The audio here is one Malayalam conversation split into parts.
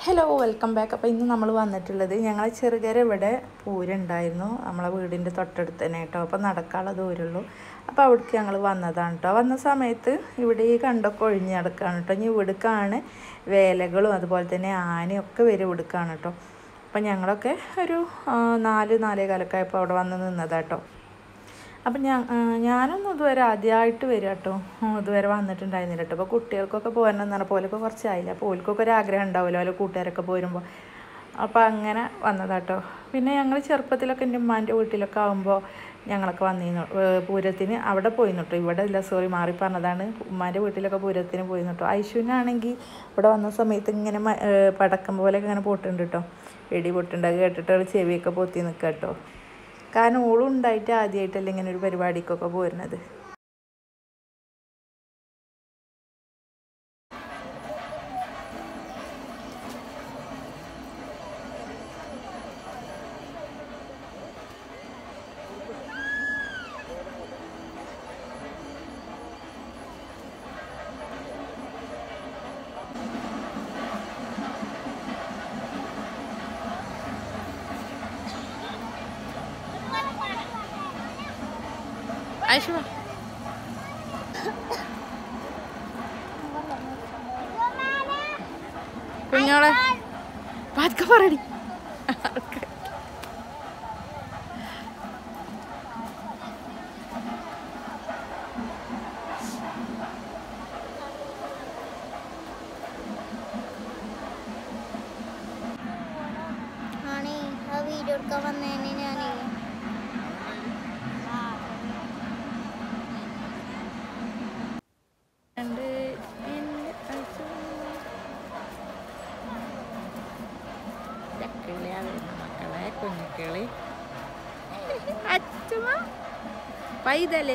ഹലോ വെൽക്കം ബാക്ക് അപ്പോൾ ഇന്ന് നമ്മൾ വന്നിട്ടുള്ളത് ഞങ്ങൾ ചെറുകര ഇവിടെ പൂരുണ്ടായിരുന്നു നമ്മളെ വീടിൻ്റെ തൊട്ടടുത്ത് തന്നെ കേട്ടോ അപ്പോൾ നടക്കാനുള്ള ദൂരമുള്ളൂ അപ്പോൾ അവിടേക്ക് ഞങ്ങൾ വന്നതാണ് കേട്ടോ വന്ന സമയത്ത് ഇവിടെ ഈ കണ്ടൊക്കെ ഒഴിഞ്ഞ് നടക്കുകയാണ് കേട്ടോ ഇനി ഇവിടേക്കാണ് വേലകളും അതുപോലെ തന്നെ ആനയും ഒക്കെ വരും ഇവിടേക്കാണ് കേട്ടോ അപ്പം ഞങ്ങളൊക്കെ ഒരു ആ, നാല് നാലേ കാലൊക്കെ ആയപ്പോൾ അവിടെ വന്ന് നിന്നതാട്ടോ അപ്പം ഞാൻ ഞാനൊന്നും ഇതുവരെ ആദ്യമായിട്ട് വരിക കേട്ടോ ഉം, ഇതുവരെ വന്നിട്ടുണ്ടായിരുന്നില്ല കേട്ടോ അപ്പോൾ കുട്ടികൾക്കൊക്കെ പോരണം എന്ന് പറഞ്ഞ പോലൊക്കെ കുറച്ചായില്ല അപ്പോൾ ഓൽക്കൊക്കെ ഒരു ആഗ്രഹം ഉണ്ടാവുമല്ലോ ഓരോ കൂട്ടുകാരൊക്കെ പോരുമ്പോൾ അപ്പോൾ അങ്ങനെ വന്നതാട്ടോ പിന്നെ ഞങ്ങൾ ചെറുപ്പത്തിലൊക്കെ എൻ്റെ ഉമ്മാൻ്റെ വീട്ടിലൊക്കെ ആകുമ്പോൾ ഞങ്ങളൊക്കെ വന്നിരുന്നു ഏർ പൂരത്തിന് അവിടെ പോയിരുന്നു കേട്ടോ ഇവിടെ ഇല്ല സോറി മാറി പറഞ്ഞതാണ് ഉമ്മാൻ്റെ വീട്ടിലൊക്കെ പൂരത്തിന് പോയിരുന്നു കേട്ടോ ഐശുവിനാണെങ്കിൽ ഇവിടെ വന്ന സമയത്ത് ഇങ്ങനെ മ- ഏർ പടക്കം പോലെയൊക്കെ ഇങ്ങനെ പൊട്ടുണ്ട് കേട്ടോ വെടി പൊട്ടുണ്ട് അത് കേട്ടിട്ട് അവൾ ചെവിയൊക്കെ പൊത്തി നിൽക്കുക കേട്ടോ കാരണം ഓളും ഉണ്ടായിട്ട് ആദ്യമായിട്ടല്ല ഇങ്ങനെ ഒരു പരിപാടിക്കൊക്കെ പോരുന്നത് ഐശു കുഞ്ഞോളെ പതുക്കെ പറയടി ആണേ ആ വീഡിയോ എടുക്കാൻ വന്നേനെ ഞാനേ രണ്ട് എൻ്റെ ഐശു. ചക്കിളിയാ വരുന്ന മക്കളെ കുഞ്ഞിക്കിളി അച്ഛമ്മ പൈതല്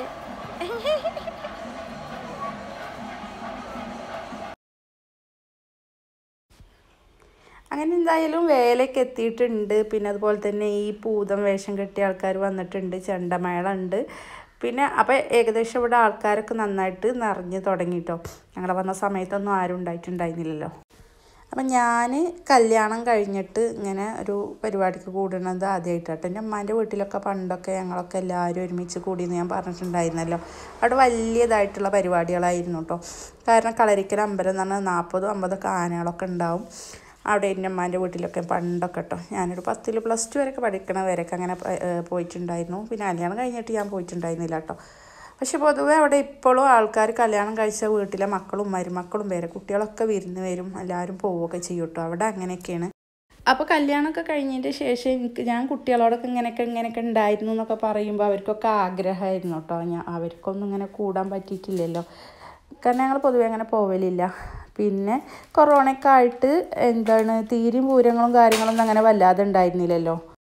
അങ്ങനെ എന്തായാലും വേലയ്ക്ക് എത്തിയിട്ടുണ്ട് പിന്നെ അതുപോലെ തന്നെ ഈ പൂതം വേഷം കെട്ടിയ ആൾക്കാർ വന്നിട്ടുണ്ട് ചെണ്ടമേള ഉണ്ട് പിന്നെ അപ്പോൾ ഏകദേശം ഇവിടെ ആൾക്കാരൊക്കെ നന്നായിട്ട് നിറഞ്ഞ് തുടങ്ങിട്ടോ ഞങ്ങൾ വന്ന സമയത്തൊന്നും ആരും ഉണ്ടായിട്ടുണ്ടായിരുന്നില്ലല്ലോ അപ്പം ഞാൻ കല്യാണം കഴിഞ്ഞിട്ട് ഇങ്ങനെ ഒരു പരിപാടിക്ക് കൂടുന്നത് ആദ്യമായിട്ടാട്ടോ എൻ്റെ അമ്മാൻ്റെ വീട്ടിലൊക്കെ പണ്ടൊക്കെ ഞങ്ങളൊക്കെ എല്ലാവരും ഒരുമിച്ച് കൂടിയെന്ന് ഞാൻ പറഞ്ഞിട്ടുണ്ടായിരുന്നല്ലോ അവിടെ വലിയതായിട്ടുള്ള പരിപാടികളായിരുന്നു കേട്ടോ കാരണം കളരിക്കൽ അമ്പലം എന്ന് പറഞ്ഞാൽ നാൽപ്പതും അമ്പതൊക്കെ ആനകളൊക്കെ ഉണ്ടാവും അവിടെ എൻ്റെ അമ്മാൻ്റെ വീട്ടിലൊക്കെ പണ്ടൊക്കെ കേട്ടോ ഞാനൊരു പത്തിൽ പ്ലസ് ടു വരെയൊക്കെ പഠിക്കണ വരെയൊക്കെ അങ്ങനെ പ- ഏർ പോയിട്ടുണ്ടായിരുന്നു പിന്നെ കല്യാണം കഴിഞ്ഞിട്ട് ഞാൻ പോയിട്ടുണ്ടായിരുന്നില്ല കേട്ടോ പക്ഷെ പൊതുവെ അവിടെ ഇപ്പോഴും ആൾക്കാർ കല്യാണം കഴിച്ച വീട്ടിലെ മക്കളും മരുമക്കളും പേരെ കുട്ടികളൊക്കെ വിരുന്ന് വരും എല്ലാവരും പോവുകയൊക്കെ ചെയ്യും കേട്ടോ അവിടെ അങ്ങനെയൊക്കെയാണ് അപ്പോൾ കല്യാണമൊക്കെ കഴിഞ്ഞതിൻ്റെ ശേഷം എനിക്ക് ഞാൻ കുട്ടികളോടൊക്കെ ഇങ്ങനെയൊക്കെ ഇങ്ങനെയൊക്കെ ഉണ്ടായിരുന്നു എന്നൊക്കെ പറയുമ്പോൾ അവർക്കൊക്കെ ആഗ്രഹമായിരുന്നു കേട്ടോ ഞാൻ അവർക്കൊന്നും ഇങ്ങനെ കൂടാൻ പറ്റിയിട്ടില്ലല്ലോ കാരണം ഞങ്ങൾ പൊതുവെ അങ്ങനെ പോവലില്ല പിന്നെ കൊറോണയൊക്കെ ആയിട്ട് എന്താണ് തീരും പൂരങ്ങളും കാര്യങ്ങളൊന്നും അങ്ങനെ വല്ലാതെ ഉണ്ടായിരുന്നില്ലല്ലോ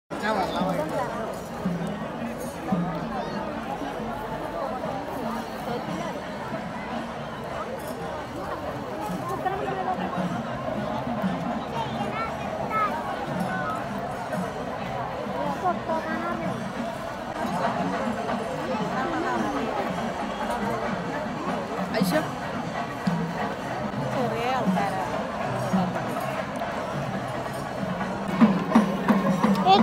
ഐശോ ഏ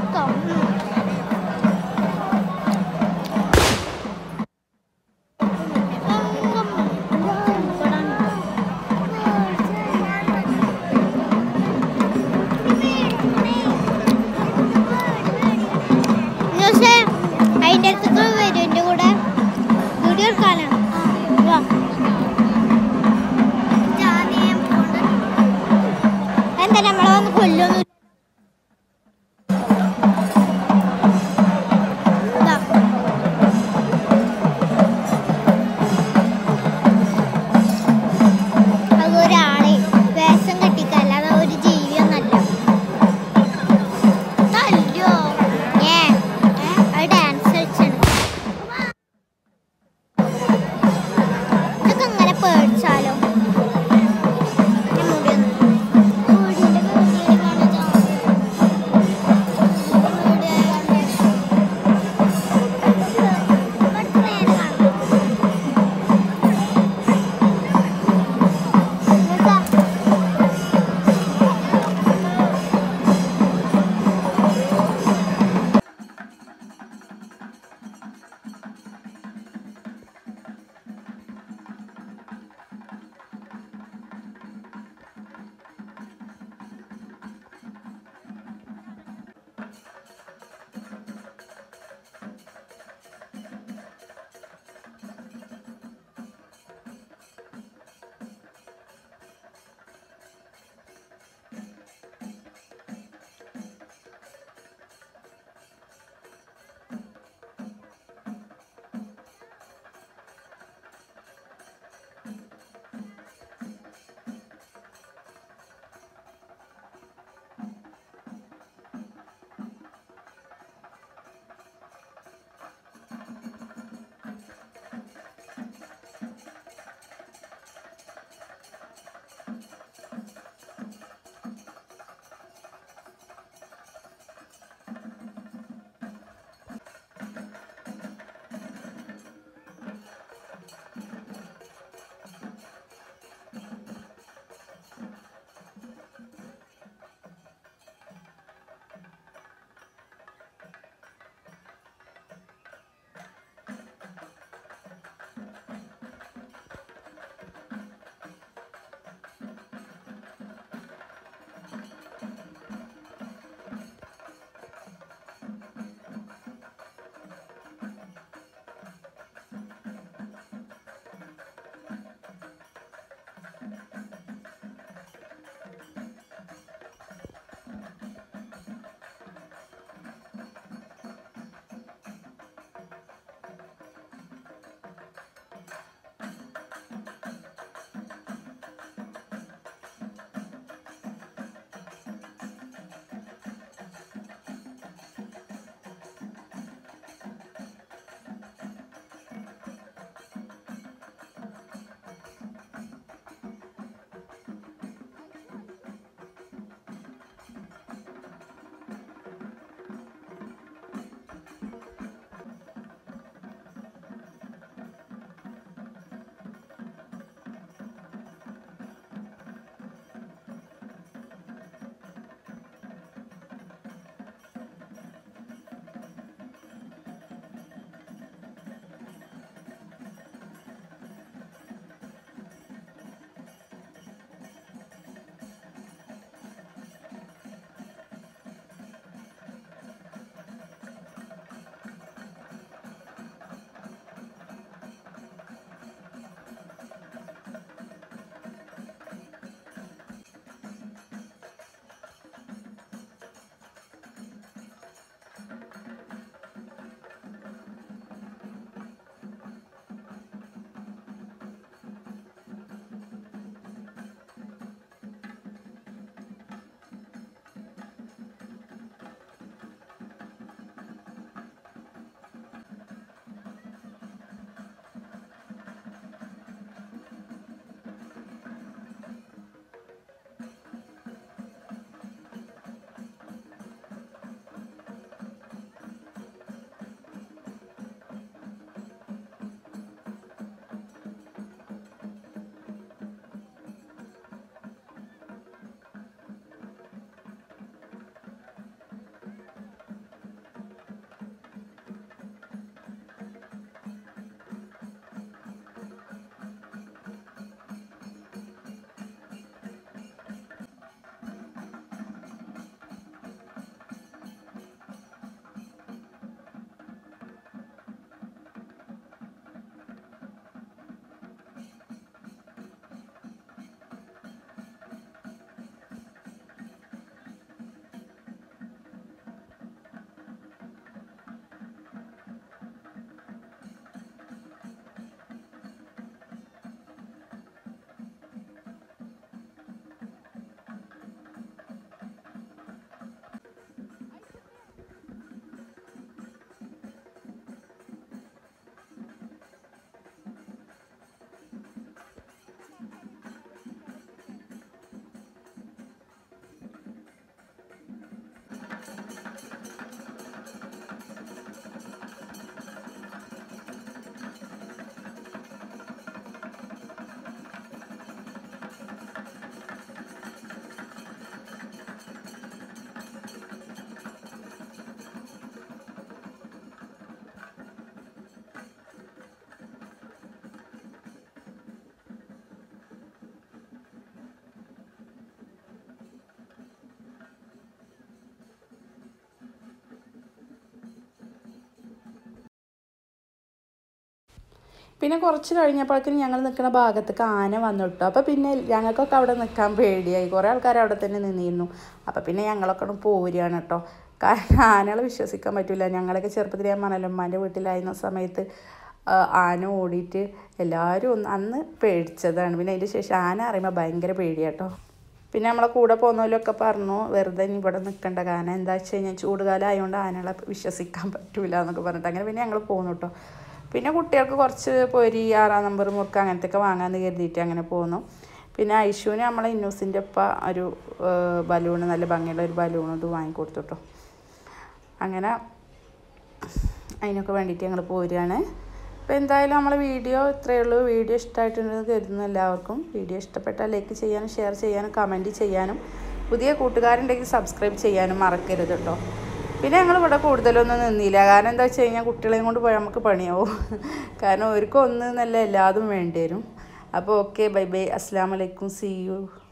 പിന്നെ കുറച്ച് കഴിഞ്ഞപ്പോഴേക്കും ഞങ്ങൾ നിൽക്കുന്ന ഭാഗത്തേക്ക് ആന വന്നു കേട്ടോ അപ്പോൾ പിന്നെ ഞങ്ങൾക്കൊക്കെ അവിടെ നിൽക്കാൻ പേടിയായി കുറേ ആൾക്കാർ അവിടെ തന്നെ നിന്നിരുന്നു അപ്പോൾ പിന്നെ ഞങ്ങളൊക്കെ ഒന്ന് പോരുകയാണ് കേട്ടോ കാരണം ആനകളെ വിശ്വസിക്കാൻ പറ്റില്ല ഞങ്ങളൊക്കെ ചെറുപ്പത്തിൽ ഞാൻ മണലമ്മാൻ്റെ വീട്ടിലായിരുന്ന സമയത്ത് ആ, ആന ഓടിയിട്ട് എല്ലാവരും ഒന്ന് അന്ന് പേടിച്ചതാണ് പിന്നെ അതിൻ്റെ ശേഷം ആന അറിയുമ്പോൾ ഭയങ്കര പേടിയാട്ടോ പിന്നെ നമ്മളെ കൂടെ പോകുന്നവരൊക്കെ പറഞ്ഞു വെറുതെ ഇനി ഇവിടെ നിൽക്കണ്ട കാരണം എന്താ വെച്ച് കഴിഞ്ഞാൽ ചൂടുകാലം ആയതുകൊണ്ട് ആനകളെ വിശ്വസിക്കാൻ പറ്റൂല എന്നൊക്കെ പറഞ്ഞിട്ട് അങ്ങനെ പിന്നെ ഞങ്ങൾ പോന്നു കേട്ടോ പിന്നെ കുട്ടികൾക്ക് കുറച്ച് പൊരി ആറാം നമ്പർ മുറുക്ക് അങ്ങനത്തെയൊക്കെ വാങ്ങാമെന്ന് കരുതിയിട്ട് അങ്ങനെ പോന്നു പിന്നെ ഐഷുവിന് നമ്മളെ ഇന്നൂസിൻ്റെ ഒപ്പ ഒരു ബലൂണ് നല്ല ഭംഗിയുള്ള ഒരു ബലൂൺ ഇത് വാങ്ങിക്കൊടുത്തു കേട്ടോ അങ്ങനെ അതിനൊക്കെ വേണ്ടിയിട്ട് ഞങ്ങൾ പോരുകയാണ് അപ്പോൾ എന്തായാലും നമ്മളെ വീഡിയോ ഇത്രയേ ഉള്ളൂ വീഡിയോ ഇഷ്ടമായിട്ടുണ്ടെന്ന് കരുതുന്നു എല്ലാവർക്കും വീഡിയോ ഇഷ്ടപ്പെട്ടാൽ ലൈക്ക് ചെയ്യാനും ഷെയർ ചെയ്യാനും കമൻറ്റ് ചെയ്യാനും പുതിയ കൂട്ടുകാരുണ്ടെങ്കിൽ സബ്സ്ക്രൈബ് ചെയ്യാനും മറക്കരുത് കേട്ടോ പിന്നെ ഞങ്ങൾ ഇവിടെ കൂടുതലൊന്നും നിന്നില്ല കാരണം എന്താ വെച്ച് കഴിഞ്ഞാൽ കുട്ടികളെയും കൊണ്ട് പോയാൽ നമുക്ക് പണിയാവും കാരണം അവർക്കും ഒന്ന് നല്ല എല്ലാതും വേണ്ടി വരും അപ്പോൾ ഓക്കെ ബൈ ബൈ അസ്സാം വലൈക്കും സി യു